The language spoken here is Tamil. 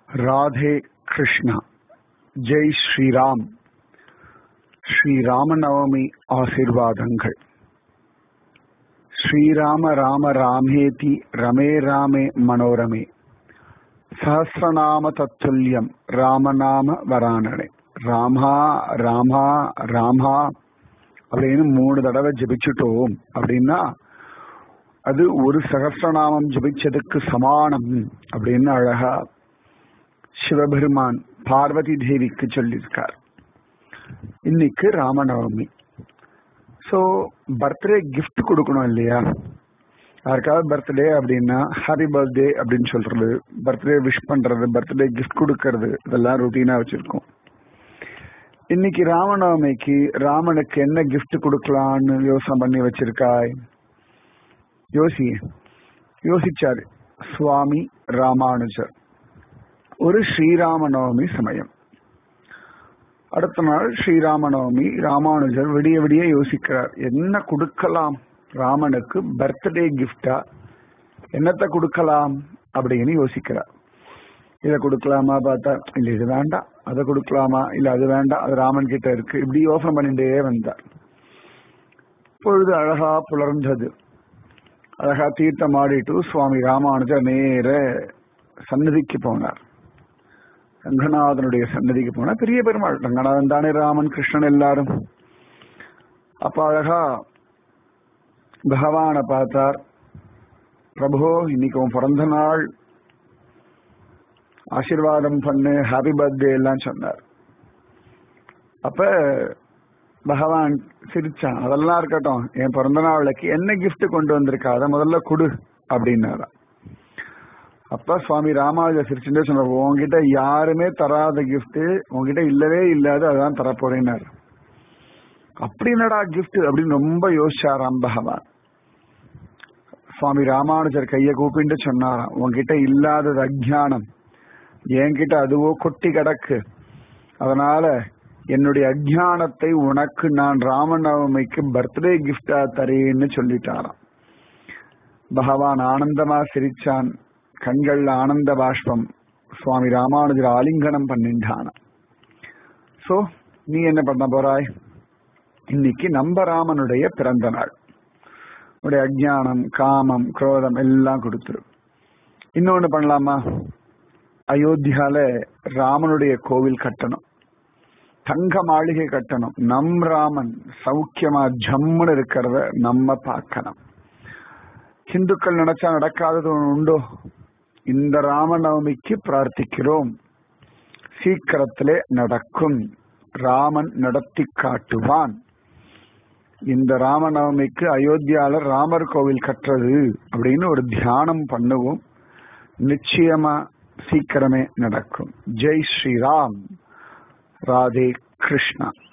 ராதே கிருஷ்ணா ஜெய் ஸ்ரீராம் ஸ்ரீராமநவமி ஆசிர்வாதங்கள் ஸ்ரீராம ராம ராமேதி ரமே ராமே மனோரமே சஹசிரநாம தத்துல்யம் ராமநாம வரானனே ராமா ராமா ராமா அப்படின்னு மூணு தடவை ஜபிச்சுட்டோம் அப்படின்னா அது ஒரு சகசிரநாமம் ஜபிச்சதுக்கு சமானம் அப்படின்னு அழகா சிவபெருமான் பார்வதி தேவிக்கு சொல்லியிருக்கார் இன்னைக்கு ராமநவமி ஸோ பர்த்டே கிஃப்ட் கொடுக்கணும் இல்லையா யாருக்காவது பர்த்டே அப்படின்னா ஹாப்பி பர்த்டே அப்படின்னு சொல்றது பர்த்டே விஷ் பண்றது பர்த்டே கிஃப்ட் கொடுக்கறது இதெல்லாம் ருட்டீனா வச்சிருக்கோம் இன்னைக்கு ராமநவமிக்கு ராமனுக்கு என்ன கிஃப்ட் கொடுக்கலான்னு யோசனை பண்ணி வச்சிருக்காய் யோசி யோசிச்சாரு சுவாமி ராமானுஜர் ஒரு ஸ்ரீராமநவமி சமயம் அடுத்த நாள் ஸ்ரீராமநவமி ராமானுஜர் விடிய விடிய யோசிக்கிறார் என்ன கொடுக்கலாம் ராமனுக்கு பர்த்டே கிஃப்டா என்னத்தை கொடுக்கலாம் அப்படின்னு யோசிக்கிறார் இதை கொடுக்கலாமா பார்த்தா இல்ல இது வேண்டாம் அதை கொடுக்கலாமா இல்ல அது வேண்டாம் அது ராமன் கிட்ட இருக்கு இப்படி யோசனை பண்ணிட்டே வந்தார் பொழுது அழகா புலர்ந்தது அழகா தீர்த்தம் ஆடிட்டு சுவாமி ராமானுஜர் நேர சன்னதிக்கு போனார் ரங்கநாதனுடைய சன்னதிக்கு போனார் பெரிய பெருமாள் ரங்கநாதன் தானே ராமன் கிருஷ்ணன் எல்லாரும் அப்ப அழகா பகவானை பார்த்தார் பிரபு இன்னைக்கு உன் பிறந்த நாள் ஆசீர்வாதம் பண்ணு ஹாப்பி பர்த்டே எல்லாம் சொன்னார் அப்ப பகவான் சிரிச்சான் அதெல்லாம் இருக்கட்டும் என் பிறந்த நாளுக்கு என்ன கிஃப்ட் கொண்டு வந்திருக்கா அதை முதல்ல கொடு அப்படின்னாராம் அப்ப சுவாமி ராமானுஜர் சிரிச்சுட்டே சொன்னார் உங்ககிட்ட யாருமே தராத கிஃப்ட் உங்ககிட்ட இல்லவே இல்லாத அதான் தரப்போறேன்னாரு அப்படி என்னடா கிஃப்ட் அப்படின்னு ரொம்ப யோசிச்சாராம் பகவான் சுவாமி ராமானுஜர் கைய கூப்பிட்டு சொன்னாராம் உங்ககிட்ட இல்லாதது அஜானம் என்கிட்ட அதுவோ கொட்டி கிடக்கு அதனால என்னுடைய அஜானத்தை உனக்கு நான் ராமநவமிக்கு பர்த்டே கிஃப்டா தரேன்னு சொல்லிட்டாராம் பகவான் ஆனந்தமா சிரிச்சான் கண்கள்ல ஆனந்த பாஷ்பம் சுவாமி ராமானுஜர் ஆலிங்கனம் பண்ணிட்டான சோ நீ என்ன பண்ண போறாய் இன்னைக்கு நம்ம ராமனுடைய பிறந்த நாள் உடைய அஜானம் காமம் குரோதம் எல்லாம் கொடுத்துரும் இன்னொன்னு பண்ணலாமா அயோத்தியால ராமனுடைய கோவில் கட்டணும் தங்க மாளிகை கட்டணும் நம் ராமன் சௌக்கியமா ஜம்முன்னு இருக்கிறத நம்ம பார்க்கணும் ஹிந்துக்கள் நினைச்சா நடக்காதது உண்டோ இந்த ராமநவமிக்கு பிரார்த்திக்கிறோம் சீக்கிரத்திலே நடக்கும் ராமன் நடத்தி காட்டுவான் இந்த ராமநவமிக்கு அயோத்தியால ராமர் கோவில் கட்டுறது அப்படின்னு ஒரு தியானம் பண்ணுவோம் நிச்சயமா சீக்கிரமே நடக்கும் ஜெய் ஸ்ரீராம் ராதே கிருஷ்ணா